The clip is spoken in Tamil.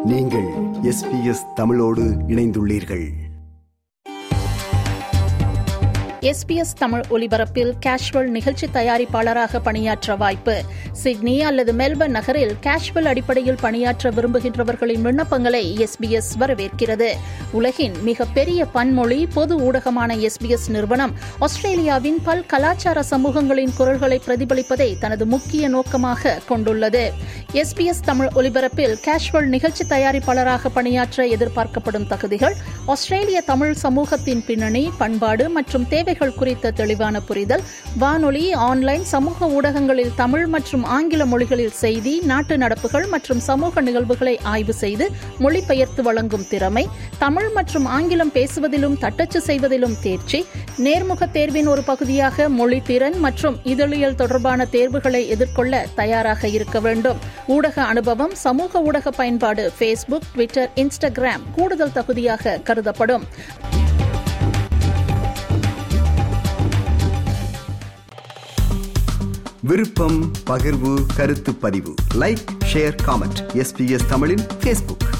நீங்கள் எஸ்பிஎஸ் தமிழோடு இணைந்துள்ளீர்கள் எஸ்பிஎஸ் தமிழ் ஒலிபரப்பில் கேஷுவல் நிகழ்ச்சி தயாரிப்பாளராக பணியாற்ற வாய்ப்பு சிட்னி அல்லது மெல்பர்ன் நகரில் கேஷுவல் அடிப்படையில் பணியாற்ற விரும்புகின்றவர்களின் விண்ணப்பங்களை எஸ்பிஎஸ் வரவேற்கிறது உலகின் மிகப்பெரிய பன்மொழி பொது ஊடகமான எஸ்பிஎஸ் நிறுவனம் ஆஸ்திரேலியாவின் பல் கலாச்சார சமூகங்களின் குரல்களை பிரதிபலிப்பதை தனது முக்கிய நோக்கமாக கொண்டுள்ளது எஸ்பிஎஸ் தமிழ் ஒலிபரப்பில் கேஷுவல் நிகழ்ச்சி தயாரிப்பாளராக பணியாற்ற எதிர்பார்க்கப்படும் தகுதிகள் ஆஸ்திரேலிய தமிழ் சமூகத்தின் பின்னணி பண்பாடு மற்றும் தேவைகள் குறித்த தெளிவான புரிதல் வானொலி ஆன்லைன் சமூக ஊடகங்களில் தமிழ் மற்றும் ஆங்கில மொழிகளில் செய்தி நாட்டு நடப்புகள் மற்றும் சமூக நிகழ்வுகளை ஆய்வு செய்து மொழிபெயர்த்து வழங்கும் திறமை தமிழ் மற்றும் ஆங்கிலம் பேசுவதிலும் தட்டச்சு செய்வதிலும் தேர்ச்சி நேர்முக தேர்வின் ஒரு பகுதியாக மொழி திறன் மற்றும் இதழியல் தொடர்பான தேர்வுகளை எதிர்கொள்ள தயாராக இருக்க வேண்டும் ஊடக அனுபவம் சமூக ஊடக பயன்பாடு ஃபேஸ்புக் ட்விட்டர் இன்ஸ்டாகிராம் கூடுதல் தகுதியாக கருதப்படும் விருப்பம் பகிர்வு கருத்து பதிவு லைக் ஷேர் காமெண்ட் எஸ்பிஎஸ் தமிழின் ஃபேஸ்புக்